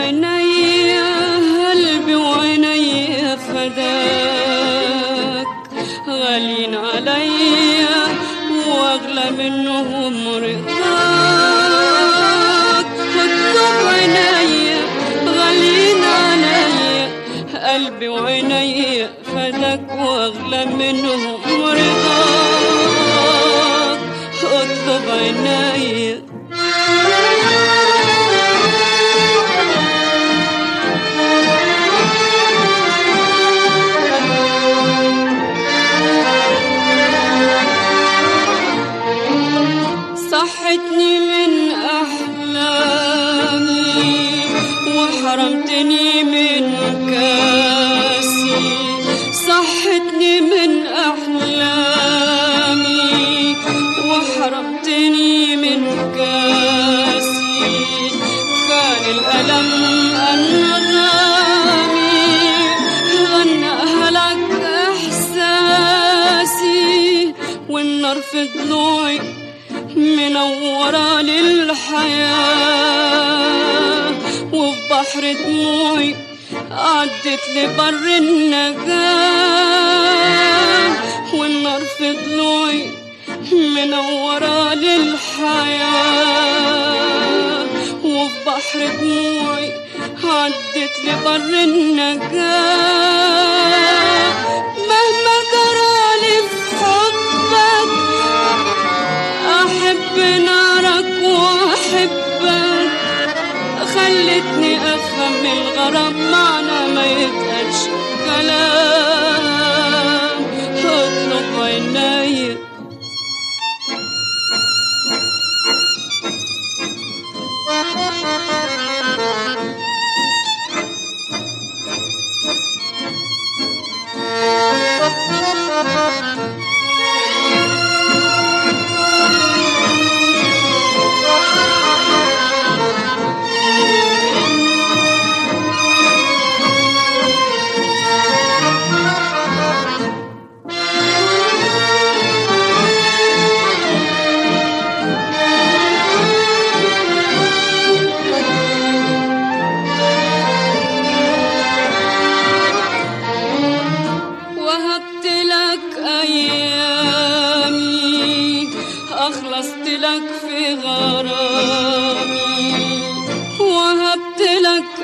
عيني قلبي وعيني فداك غالين عليا واغلى منهم رضاك اطلب عيني غالين عليا قلبي وعيني فداك واغلى منهم رضاك اطلب عيني صحتني من أحلامي وحرمتني من كاسي صحتني من أحلامي وحرمتني من كاسي كان الألم أنغامي غناها لك إحساسي والنار في ضلوعي منورة للحياة وفي بحر دموعي عدت لبر النجاة والنار في ضلوعي منورة للحياة وفي بحر دموعي عدت لبر النجاة مهما جرالي في حبك أحب نارك وأحبك خلتني أفهم الغرام معنى ما يتقالش كلام اطلب عيني وهبت لك أيامي أخلصت لك في غرامي وهبت لك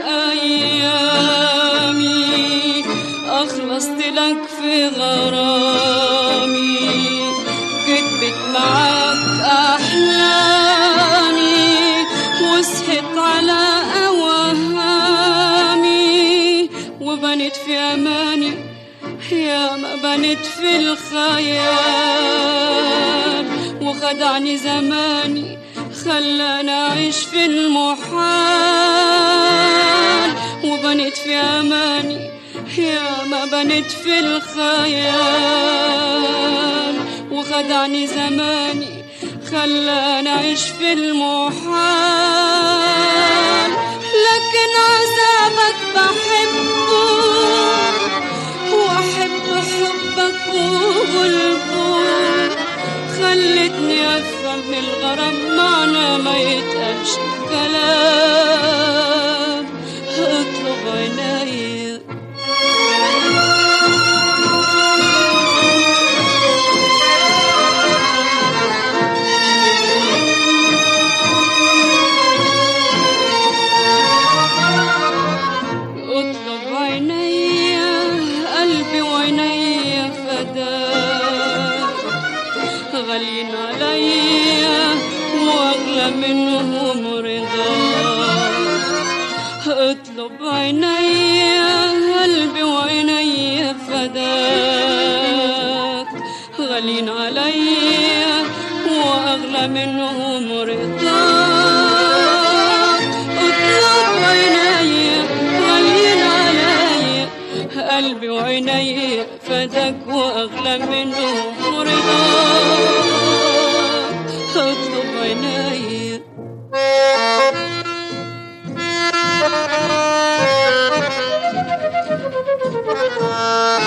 أيامي أخلصت لك في غرامي كتبت معاك أحلامي وصحت على أوهامي وبنت في أماني يا ما بنت في الخيال وخدعني زماني خلاني أعيش في المحال وبنت في أماني يا ما بنت في الخيال وخدعني زماني خلاني أعيش في المحال لكن عذابك بحبه واحب حبك وغلبه خلتني افهم الغرام معنى ما يتقالش كلام اطلب عيني اطلب عيني قلبي وعيني فداك غاليين عليا واغلى منهم رضاك اطلب عيني قلبي وعيني فداك غاليين عليا واغلى منهم رضاك اطلب عيني غاليين عليا قلبي وعيني فداك واغلى منهم رضاك اطلب عيني Thank you.